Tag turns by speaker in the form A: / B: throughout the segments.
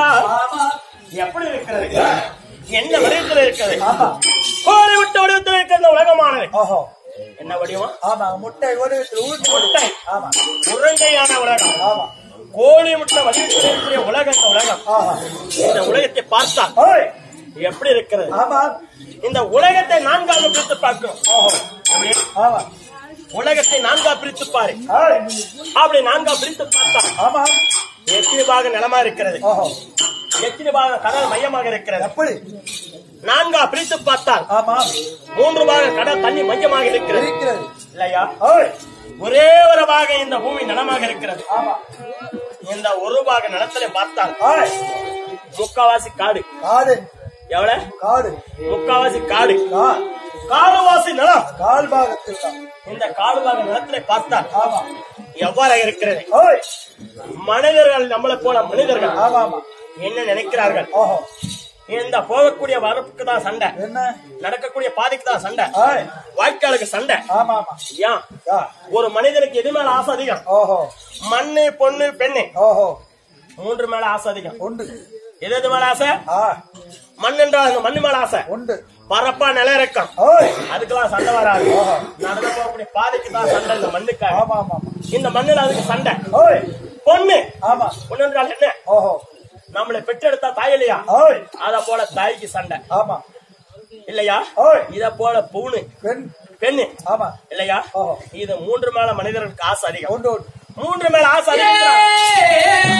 A: ஆமா
B: எப்படி இருக்கிறது என்ன வடிவத்தில் இருக்கிறது
A: ஆமா
B: கோழி விட்ட வடிவத்தில் இருக்கிற உலகமானது
A: ஓஹோ
B: என்ன வடிவம்
A: ஆமா முட்டை ஒரு ஊட்டு
B: முட்டை
A: ஆமா
B: உருண்டையான உலகம்
A: ஆமா
B: கோழி முட்டை வடிவத்தில் இருக்கிற உலகம் இந்த உலகம்
A: ஆஹா
B: இந்த உலகத்தை பார்த்தால்
A: ஓய்
B: எப்படி இருக்கிறது
A: ஆமா
B: இந்த உலகத்தை நான்காக பிரித்து பார்க்கணும்
A: ஓஹோ
B: எப்படி?
A: ஆமா
B: உலகத்தை நான்கா பிரித்து பாரு
A: ஓய்
B: அப்படி நான்கா பிரித்து பார்த்தா
A: ஆமா
B: எத்தனை பாக நிலமா இருக்கிறது
A: ஓஹோ
B: எத்தனை பாக கடல் மையமாக இருக்கிறது
A: எப்படி
B: நான்கா பிரித்து பார்த்தால்
A: ஆமா
B: மூன்று பாக கடல் தண்ணி மையமாக இருக்கிறது
A: இருக்கிறது
B: இல்லையா
A: ஓய்
B: ஒரே ஒரு பாக இந்த பூமி நிலமாக இருக்கிறது
A: ஆமா
B: இந்த ஒரு பாக நிலத்திலே பார்த்தால்
A: ஓய்
B: முக்காவாசி காடு
A: காடு
B: எவ்வளவு
A: காடு
B: முக்காவாசி காடு
A: கா
B: காடுவாசி நிலம்
A: கால் பாகத்தில் தான்
B: இந்த காடு பாக நிலத்திலே பார்த்தால்
A: ஆமா
B: எவ்வாறு இருக்கிறது
A: ஓய்
B: மனிதர்கள் நம்மளை போல மனிதர்கள்
A: ஆமா ஆமா
B: என்ன நினைக்கிறார்கள்
A: ஓஹோ
B: இந்த போகக்கூடிய வரப்புக்கு தான் சண்டை
A: என்ன
B: நடக்கக்கூடிய பாதைக்கு தான் சண்டை
A: ஓய்
B: வாய்க்காலுக்கு சண்டை
A: ஆமா ஆமா
B: ஏன்
A: யா
B: ஒரு மனிதனுக்கு எது மேல ஆசை அதிகம்
A: ஓஹோ
B: மண்ணு பொண்ணு பெண்ணு
A: ஓஹோ
B: மூன்று மேல ஆசை அதிகம்
A: உண்டு
B: எது எது மேல ஆசை
A: ஆ
B: மண் என்றால் அந்த மண்ணு மேல ஆசை
A: உண்டு
B: பரப்பா நில இறக்கம்
A: ஓய்
B: அதுக்கெல்லாம் சண்டை வராது
A: ஓஹோ.
B: நடந்து போகக்கூடிய பாதைக்கு தான் சண்டை இந்த மண்ணுக்காக
A: ஆமா ஆமா ஆமா
B: இந்த மண்ணுல அதுக்கு சண்டை
A: ஓய்
B: பொண்ணு
A: ஆமா
B: பொண்ணு என்றால் என்ன
A: ஓஹோ
B: நம்மளை பெற்றெடுத்தா தாய் இல்லையா
A: ஓய்
B: அத போல தாய்க்கு சண்டை
A: ஆமா
B: இல்லையா
A: ஓய்
B: இத போல பூணு
A: பெண்
B: பெண்ணு
A: ஆமா
B: இல்லையா
A: ஓஹோ.
B: இது மூன்று மேல மனிதர்களுக்கு ஆசை அதிகம்
A: உண்டு உண்டு
B: மூன்று மேல ஆசை அதிகம்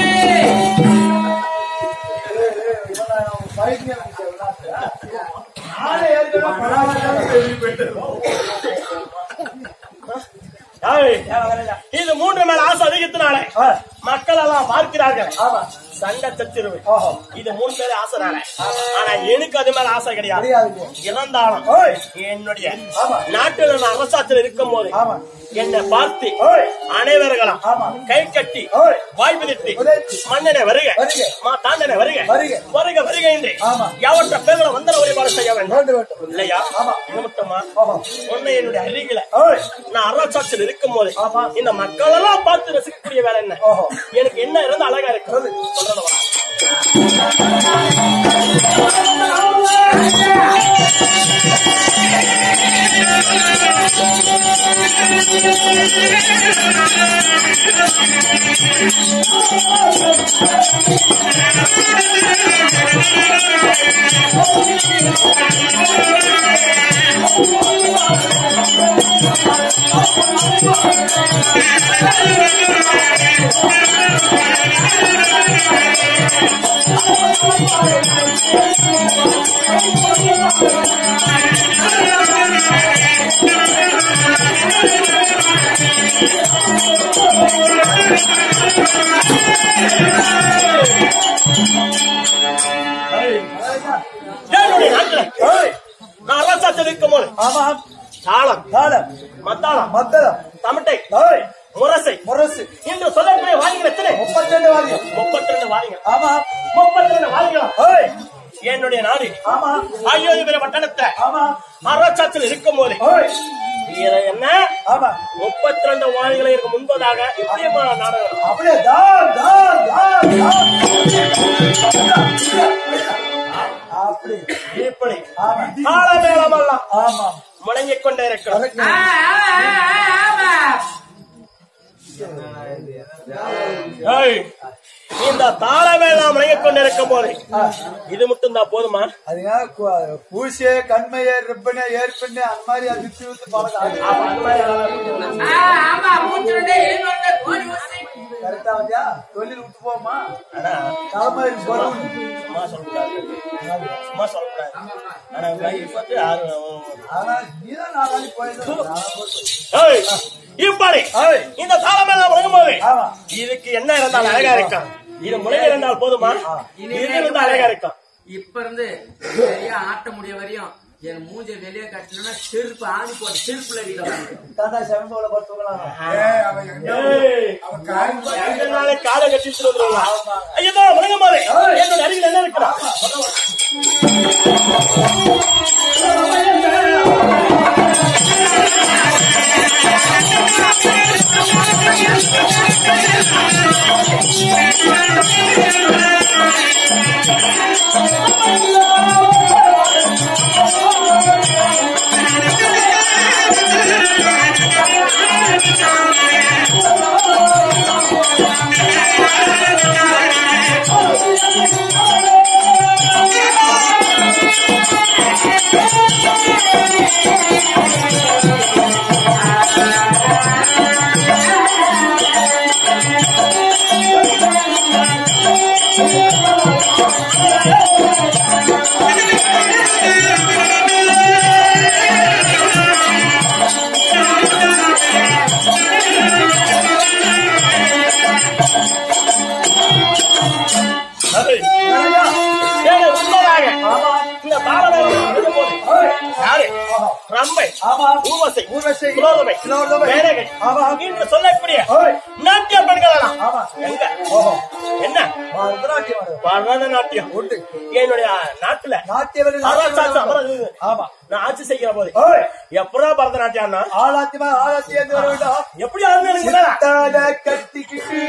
B: ஏய், இது மூன்று மேல ஆசை அதிகத்தினால
A: ஆ,
B: மக்கள் எல்லாம் பார்க்கிறார்கள்
A: ஆமா
B: சண்டை சச்சிருவு
A: ஓஹோ
B: இது மூணு பேர் ஆசைனால ஆனா எனக்கு அது மேல ஆசை கிடையாது
A: தெரியாது
B: இறந்தாலும்
A: ஓய்
B: என்னுடைய
A: ஆமா
B: நாட்டில் நான் அரசாட்சியில் இருக்கும் போது
A: ஆமா
B: என்னை பார்த்து
A: ஓய்
B: அனைவர்களும்
A: ஆமா
B: கை கட்டி
A: ஓய்
B: வாய் பிதித்து
A: உதைத்து.
B: மன்னனை வருக
A: வருக.
B: மா தாண்டனை வருக
A: வருக.
B: வருக வருக என்று
A: ஆமா.
B: யாவற்ற பேர்களை வந்தன வழிபாடு செய்ய வேண்டும்
A: வேண்டும் வேண்டும்
B: இல்லையா
A: ஆமா.
B: இது மட்டுமா
A: ஓஹோ
B: உன்னை என்னுடைய அருகில
A: ஓய்
B: நான் அரசாட்சியில் இருக்கும் போது
A: ஆமா.
B: இந்த மக்கள் எல்லாம் பார்த்து ரசிக்கக்கூடிய வேலை என்ன
A: ஓஹோ.
B: எனக்கு என்ன இருந்தா அழகா இருக்கு
A: சொல்லு.
B: சொல்றத வா. என்னுடைய நாட்டில்
A: ஓய்
B: நான் அரசாட்சியில் இருக்கும் போது
A: ஆமா
B: தாளம்
A: காலம்
B: மத்தாளம்
A: மத்தளம்
B: தமட்டை
A: ஓய்
B: முரசை
A: முரசு
B: என்று சொல்லக்கூடிய வாரிகள் எத்தனை
A: முப்பத்தி ரெண்டு வாரியம்
B: முப்பத்தி ரெண்டு வாரிகள்
A: ஆமா
B: முப்பத்தி ரெண்டு வாரிகளா
A: ஓய்
B: என்னுடைய நாடு
A: ஆமா
B: அயோத்திபுர பட்டணத்தை
A: ஆமா
B: அரசாட்சியில் இருக்கும் போது
A: ஓய்
B: இது என்ன
A: ஆமா
B: முப்பத்தி ரெண்டு வாரிகளுக்கு முன்பதாக இப்படியமான நாடகம்
A: அப்படியே தான் தான் தான் தான் அப்படி
B: இப்படி
A: ஆமா
B: காலமேளமெல்லாம்
A: ஆமா
B: முடங்கிக் கொண்டே இருக்கிறோம்
A: correct.
B: ஏய், இந்த தாளமேளம் முடங்கிக் கொண்டிருக்கும் போது
A: ஆ,
B: இது மட்டும் தான் போதுமா
A: அதுங்க கு- பூசியே கண்மையே ரிப்பனே ஏற்பின்னு அந்த மாதிரி அது வித்து வித்து பழக்கம் அது
B: அப்ப அந்த மாதிரி ஆளாகும்.
C: ஆமா மூச்சு ரெண்டே எழுநூறு கோடி ஊசி
A: கரெக்டா வந்தியா தொழில் விட்டு போமா
B: ஆனா,
A: தலைமை பலூன்
B: சும்மா சொல்லக்கூடாது சும்மா சொல்லக்கூடாது ஆனா இப்ப வந்து யாரும்
A: ஆனா நீதான் நாளைக்கு போயிட்டு
B: ஏய், இப்படி
A: ஏய்.
B: இந்த தாளமேளம் முடங்கும் போது
A: ஆமா
B: இதுக்கு என்ன இருந்தால் அழகா இருக்கும் இது முடங்கி இருந்தால் போதுமா இது இருந்தால் அழகா இருக்கும்
C: இப்ப இருந்து சரியா ஆட்ட முடிய வரையும் என் மூஞ்ச வெளியே கட்டணும்னா செருப்பு ஆணி போட்டு செருப்புல அடிக்கலாம்
A: தாத்தா செவம்போல படுத்துக்கலாம்
B: ஏய், ரெண்டு நாளைக்கு காலை கட்டிட்டு வந்துருவாங்க ஐயோ முடங்கும் போது என்னோட அருகில் என்ன இருக்கிறா
D: Thank
B: இந்த பாலனாக இருந்தபோது யாரு ரம்பை
A: ஆமா
B: ஊர்வசை
A: ஊர்வசை,
B: குலோதமை
A: குலோதமை.
B: மேனகை
A: ஆமா.
B: என்று சொல்லக்கூடிய
A: ஓய்.
B: நாட்டிய பெண்களெல்லாம்
A: ஆமா
B: எங்க
A: ஓஹோ
B: என்ன
A: பரதநாட்டியம் ஆடுறது.
B: பரதநாட்டியம்
A: உண்டு
B: என்னுடைய நாட்டுல
A: நாட்டிய வீரர்கள்
B: அரசாட்சி
A: நாட்டியம்
B: அமர
A: ஆடுறது. ஆமா
B: நான் ஆட்சி செய்கிற போது
A: ஓய்
B: எப்படா பரதநாட்டியம்னா
A: ஆளாத்தியமா ஆளாத்தியம் வர வேண்டாம்
B: எப்படி ஆடுன்னு எனக்கு தெரியல.
A: சித்தாட கட்டிக்கிட்டு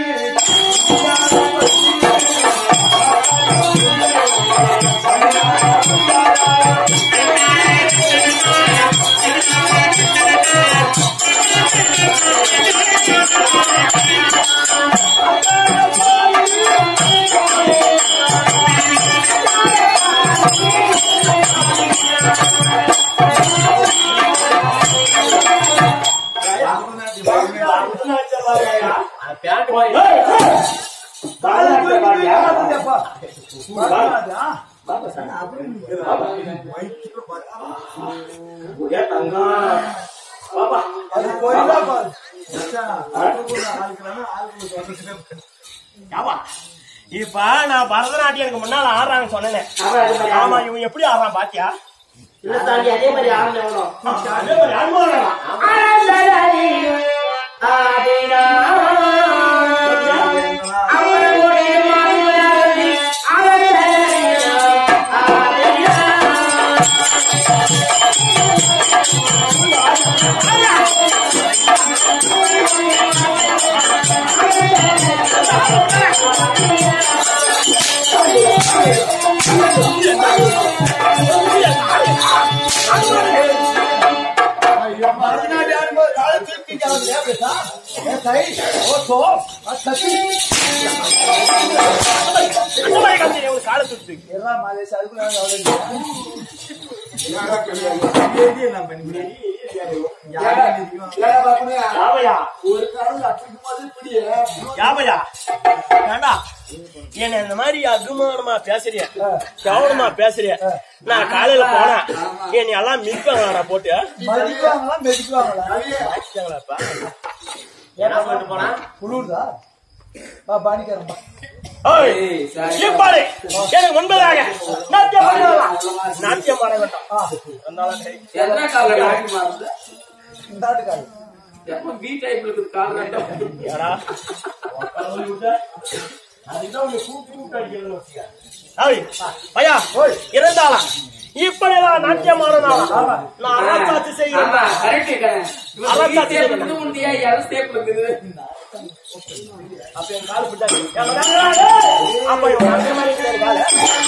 C: பேண்ட் போய்
A: அப்பா. பரதநாட்டியம். அது கோயிலா பாரு.
B: ஆமா. இப்ப நான் பரதநாட்டியம் எனக்கு முன்னால ஆடுறாங்கன்னு சொன்னேன் ஆமா இவன் எப்படி ஆடுறான் பாத்தியா
C: அதே மாதிரி ஆடணும்
B: அதே மாதிரி அனுபவம் வேணாம்.
A: பரதநாட்டியம் ஆடும்போது காலை தூக்கிட்டு ஆடுறது ஏன் பேசா? ஏன் கை? ஓ, சோ. அது தட்டி.
B: அந்த மாதிரி காமிச்சு ஒரு காலை சுத்து
A: எல்லாம் மலேசியா, அதுக்குள்ள நாங்க அவ்வளவு இல்லையா?
B: யாவையா
A: ஒரு காலம் அச்சுக்கும் போது இப்படி
B: யாவையா ஏண்டா என்ன இந்த மாதிரி அபிமானமா பேசுறிய கவனமா பேசுறிய நான் காலையில போனேன் என்னை எல்லாம் மிதிப்பாங்களாடா போட்டு
A: மதிக்குவாங்களா மெதிக்குவாங்களா
B: ஆச்சுங்களாப்பா?
C: என்ன சொல்லிட்டு போனா
A: குளிர்தா பா பாணிக்கிறேன்
B: ஓய், இப்பாடு, எனக்கு முன்பதாக நாட்டியம் ஆடலாம். நாட்டியம் ஆட வேண்டாம்
A: ஆ
B: இருந்தாலும் சரி.
C: என்ன கால டாக்டர் மாறுது
A: இந்த ஆட்டுக்காரு
C: எப்ப பி டைப்ல இருக்கு கால் நட்டம்
B: யாரா? கடவுள் விட்ட? அதுதான் உன்னை கூப்பிட்டு கூப்பிட்டு அடிக்கிறதுன்னு வச்சுக்க. ஓய், ஐயா, இருந்தாளா இப்படிதான் நாட்டியம் ஆடினாளா நான் அரசாட்சி செய்கிறேன்
C: ஆமா கரெக்ட்
B: அதான்
C: கரெக்ட் ஸ்டேப் உண்டியா யாரும் ஸ்டேப் இருக்குது
B: அப்ப என் கால் பிடிச்சாரு. அப்ப இவன் அந்த மாதிரி இருக்கிற காலு.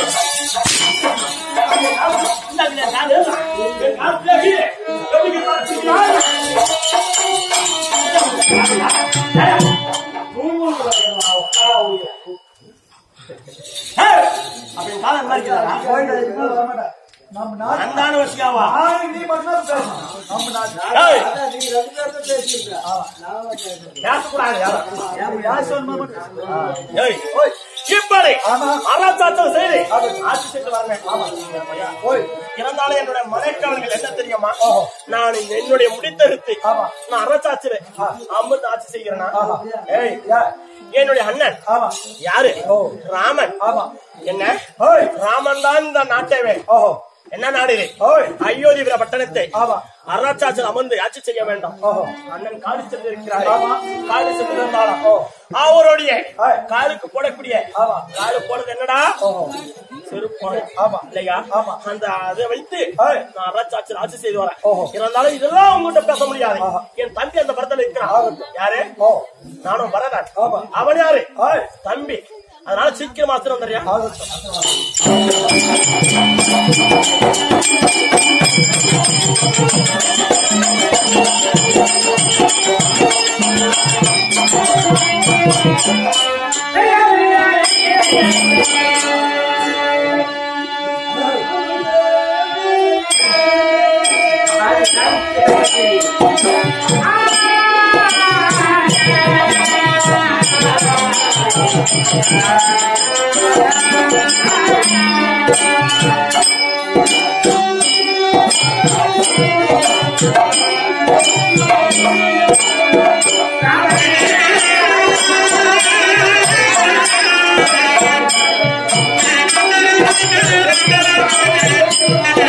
B: இந்தாங்க என் காலு. என் கால் பிடிச்சாரு. எப்படி இருக்கு கால் பிடிக்கிறா? ஏய், அப்ப என் கால் அந்த மாதிரி இருக்கிறாரா?
A: கோயில் அதுக்கு மேல வரமாட்டேன் நம்ம நாட்டு
B: அந்தான வசியாவா?
A: நாளைக்கு நீ மட்டும் தான் பேசணும் நம்ம நாட்டு
B: ஏய்,
A: அதான் நீங்க ரெண்டு பேரும் பேசிட்டு
B: பேசக்கூடாது யாரும்.
A: யார் சொல்லணுமா மட்டும்
B: ஏய், இப்படி
A: ஆமா.
B: அரசாட்சம் செய்து ஆட்சி செய்து வரேன்
A: ஓய்
B: இருந்தாலும் என்னுடைய மனைக்காரர்கள் என்ன தெரியுமா
A: ஓஹோ.
B: நான் இந்த என்னுடைய முடித்தெடுத்து
A: ஆமா.
B: நான் அரசாட்சிவேன் அமிர்த ஆட்சி செய்கிறேனா
A: ஆமா.
B: ஏய்
A: யார்?
B: என்னுடைய அண்ணன்
A: ஆமா
B: யாரு
A: ஓ.
B: ராமன்
A: ஆமா
B: என்ன
A: ஓய்
B: ராமன் தான் இந்த நாட்டவே
A: ஓஹோ
B: என்ன நாடு இது
A: ஓய்
B: அயோத்திபுர பட்டணத்தை
A: ஆமா
B: அரசாட்சியில் அமர்ந்து ஆட்சி செய்ய வேண்டும்
A: ஓஹோ
B: அண்ணன் காலி சென்றிருக்கிறார்
A: ஆமா.
B: காலி சென்றிருந்தாலும்
A: ஓ.
B: அவருடைய
A: ஆய்.
B: காலுக்கு போடக்கூடிய
A: ஆமா.
B: காலு போடுறது என்னடா
A: ஓஹோ
B: செருப்பாடு
A: ஆமா.
B: இல்லையா
A: ஆமா.
B: அந்த அதை வைத்து
A: ஆய்.
B: நான் அரசாட்சியில் ஆட்சி செய்து வரேன்
A: ஓஹோ.
B: இருந்தாலும் இதெல்லாம் உங்ககிட்ட பேச முடியாது
A: ஆஹா.
B: என் தம்பி அந்த படத்துல இருக்கிறான்
A: ஆகட்டும்.
B: யாரு
A: ஓ
B: நானும் வரதான்
A: ஆமா.
B: அவன் யாரு
A: ஆய்
B: தம்பி அதனால சீக்கிரம் ஆத்திரம் வந்துறியா
A: ஆகட்டும்
B: ஆ ஆ